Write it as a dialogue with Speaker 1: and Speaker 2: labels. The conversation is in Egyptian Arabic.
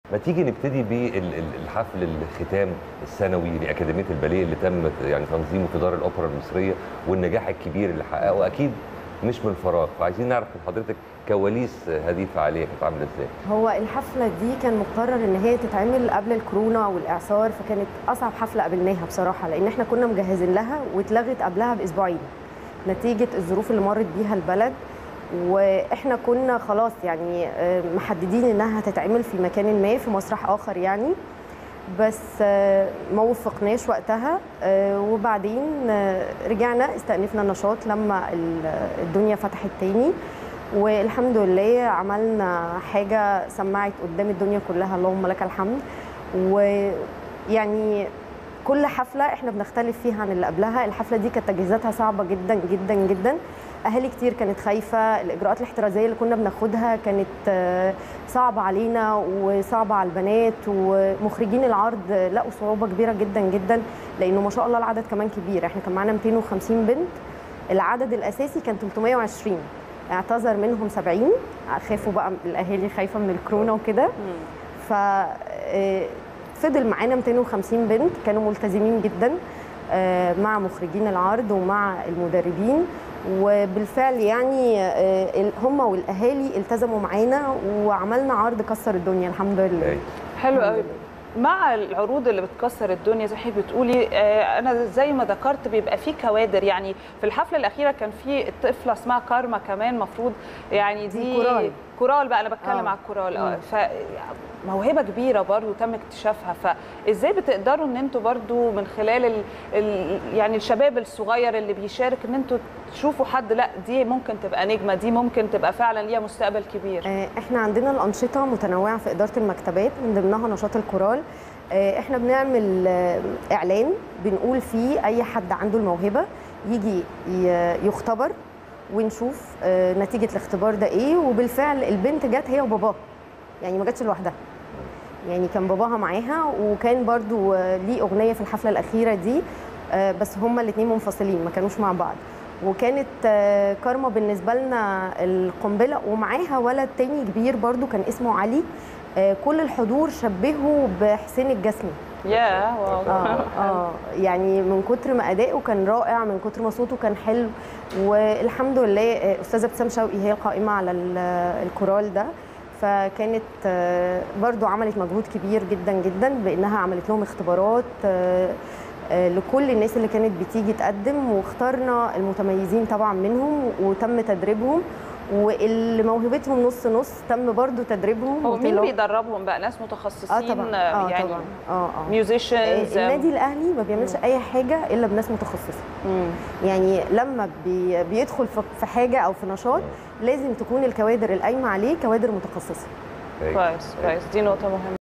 Speaker 1: ما تيجي نبتدي بالحفل الختام السنوي لاكاديميه الباليه اللي تم يعني تنظيمه في دار الاوبرا المصريه والنجاح الكبير اللي حققه اكيد مش من فراغ فعايزين نعرف من حضرتك كواليس هذه الفعاليه كانت عامله ازاي
Speaker 2: هو الحفله دي كان مقرر ان هي تتعمل قبل الكورونا والاعصار فكانت اصعب حفله قابلناها بصراحه لان احنا كنا مجهزين لها واتلغت قبلها باسبوعين نتيجه الظروف اللي مرت بيها البلد واحنا كنا خلاص يعني محددين انها هتتعمل في مكان ما في مسرح اخر يعني بس ما وفقناش وقتها وبعدين رجعنا استأنفنا النشاط لما الدنيا فتحت تاني والحمد لله عملنا حاجة سمعت قدام الدنيا كلها اللهم لك الحمد ويعني كل حفلة احنا بنختلف فيها عن اللي قبلها الحفلة دي كانت تجهيزاتها صعبة جدا جدا جدا اهالي كتير كانت خايفه الاجراءات الاحترازيه اللي كنا بناخدها كانت صعبه علينا وصعبه على البنات ومخرجين العرض لقوا صعوبه كبيره جدا جدا لانه ما شاء الله العدد كمان كبير احنا كان معانا 250 بنت العدد الاساسي كان 320 اعتذر منهم 70 خافوا بقى الاهالي خايفه من الكورونا وكده ف فضل معانا 250 بنت كانوا ملتزمين جدا مع مخرجين العرض ومع المدربين وبالفعل يعني هم والاهالي التزموا معانا وعملنا عرض كسر الدنيا الحمد لله
Speaker 3: حلو قوي مع العروض اللي بتكسر الدنيا زي حضرتك بتقولي انا زي ما ذكرت بيبقى في كوادر يعني في الحفله الاخيره كان في طفله اسمها كارما كمان مفروض يعني دي,
Speaker 2: دي كورال
Speaker 3: كورال بقى انا بتكلم على الكورال اه ف موهبه كبيره برضو تم اكتشافها فازاي بتقدروا ان انتوا برضو من خلال ال ال يعني الشباب الصغير اللي بيشارك ان انتوا تشوفوا حد لا دي ممكن تبقى نجمه دي ممكن تبقى فعلا ليها مستقبل كبير
Speaker 2: احنا عندنا الانشطه متنوعه في اداره المكتبات من ضمنها نشاط الكورال احنا بنعمل اعلان بنقول فيه اي حد عنده الموهبه يجي يختبر ونشوف نتيجه الاختبار ده ايه وبالفعل البنت جت هي وباباها يعني ما جاتش لوحدها يعني كان باباها معاها وكان برضو ليه اغنيه في الحفله الاخيره دي بس هما الاثنين منفصلين ما كانوش مع بعض وكانت كارما بالنسبه لنا القنبله ومعاها ولد تاني كبير برضو كان اسمه علي كل الحضور شبهه بحسين الجسمي
Speaker 3: يا واو
Speaker 2: اه اه يعني من كتر ما اداؤه كان رائع من كتر ما صوته كان حلو والحمد لله استاذه ابتسام شوقي هي القائمه على الكورال ده فكانت برضو عملت مجهود كبير جدا جدا بانها عملت لهم اختبارات لكل الناس اللي كانت بتيجي تقدم واخترنا المتميزين طبعا منهم وتم تدريبهم واللي موهبتهم نص نص تم برضو تدريبهم
Speaker 3: هو مين بيدربهم بقى ناس متخصصين
Speaker 2: آه طبعا. آه
Speaker 3: يعني
Speaker 2: طبعا. آه آه.
Speaker 3: ميوزيشنز
Speaker 2: النادي الاهلي ما بيعملش اي حاجه الا بناس متخصصه
Speaker 3: مم.
Speaker 2: يعني لما بي بيدخل في حاجه او في نشاط لازم تكون الكوادر القايمه عليه كوادر متخصصه
Speaker 3: كويس كويس دي نقطه مهمه